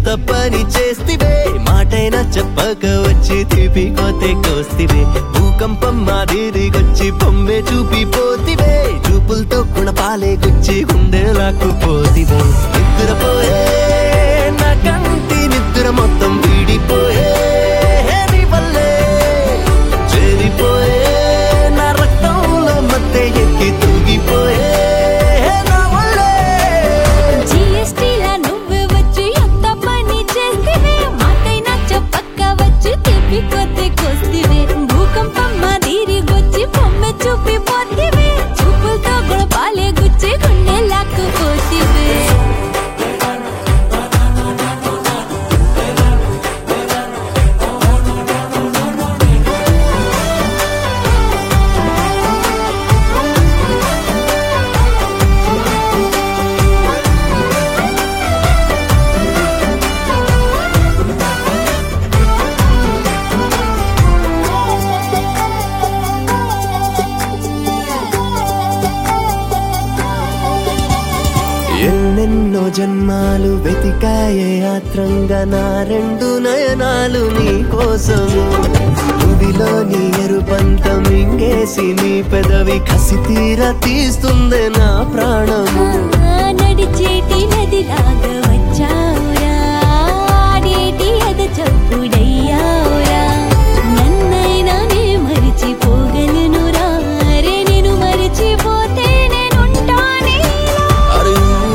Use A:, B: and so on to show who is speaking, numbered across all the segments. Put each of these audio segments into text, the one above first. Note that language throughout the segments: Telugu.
A: పని చేస్తివే మాటైనా చెప్పక వచ్చి తీపి కోతే కోస్తివే భూకంపం మాదిరిగొచ్చి బొమ్మే చూపిపోతివే చూపులతో గుణపాలే గుచ్చి గుండె లాక్కుపోతివే నిద్రపోయే నా కంటి నిద్ర మొత్తం వీడిపోయే నీ వల్లే చేరిపోయే నా రక్తంలో మత్తె ఎక్కి తూగిపోయే నా వల్లే
B: జిఎస్టీలా నువ్వు వచ్చి ఎంత పని చేస్తివే మాటైనా చెప్పక్క వచ్చి తిప్పి కొద్ది కొస్తివే భూకంపం మాదిరిగొచ్చి బొమ్మె చూపి పోతివే చూపులతో గుణపాలే గుచ్చి గుండె లాక్కుపోతివే
A: ఎన్నెన్నో జన్మాలు వెతికాయే ఆత్రంగా నా రెండు నయనాలు నీ కోసము నుడిలో నీ ఎరుపంత మింగేసి నీ పెదవి కసి తీర తీస్తుంది నా ప్రాణము
B: ఆ నడిచేటి నదిలాగా వచ్చావురా ఆడేటి అద చప్పుడయ్యావురా నన్నైనా నే మరిచిపోగలను రే నేను మరిచిపోతే నేనుంటానే
A: అరే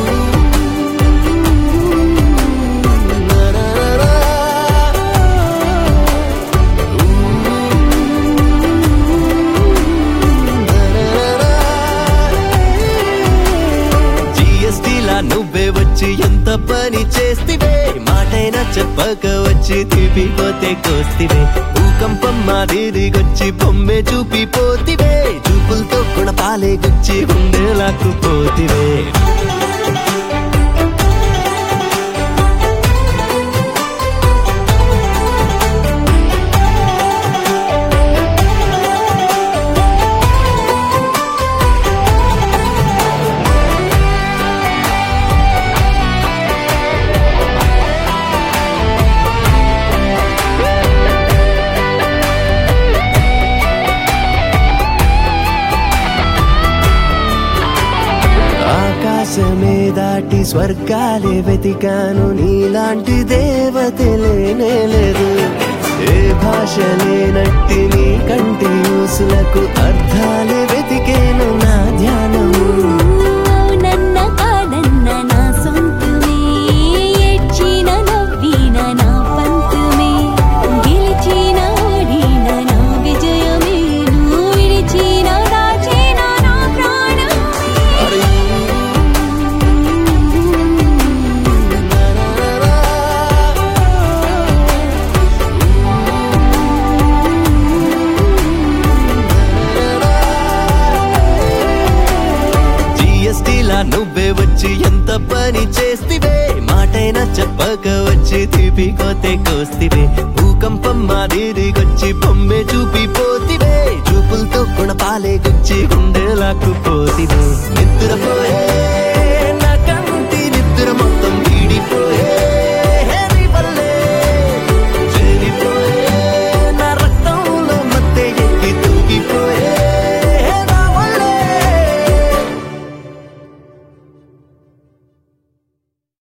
A: జిఎస్టీలా నువ్వే వచ్చి ఎంత పని చేస్తివే మాటైనా చెప్పక వచ్చి తిప్పిపోతే కోస్తివే భూకంపం మాదిరిగొచ్చి బొమ్మే చూపిపోతివే చూపులతో గుణపాలే గుచ్చి గుండె లాక్కుపోతివే ఆకాశమే దాటి స్వర్గాలే వెతికాను నీలాంటి దేవత లేనే లేదు ఏ భాష లేనట్టి నీ కంటి ఊసులకు అర్థాలే వెతికేను నా ధ్యానము
B: నన్న కాదన్న నా సొంతమే ఏడ్చిన నవ్విన నా పంతుమే గెలిచిన ఓడిన నా విజయమే నువ్వు విడిచిన దాచిన నా ప్రాణమే
A: అరే జిఎస్టీలా నువ్వే వచ్చి ఎంత పని చేస్తివే మాటైనా చెప్పక వచ్చి తీపి కోతే కోస్తివే భూకంపం మాదిరిగొచ్చి బొమ్మే చూపిపోతివే చూపులతో గుణపాలే గుచ్చి గుండె లాక్కుపోతివే నిద్రపోయే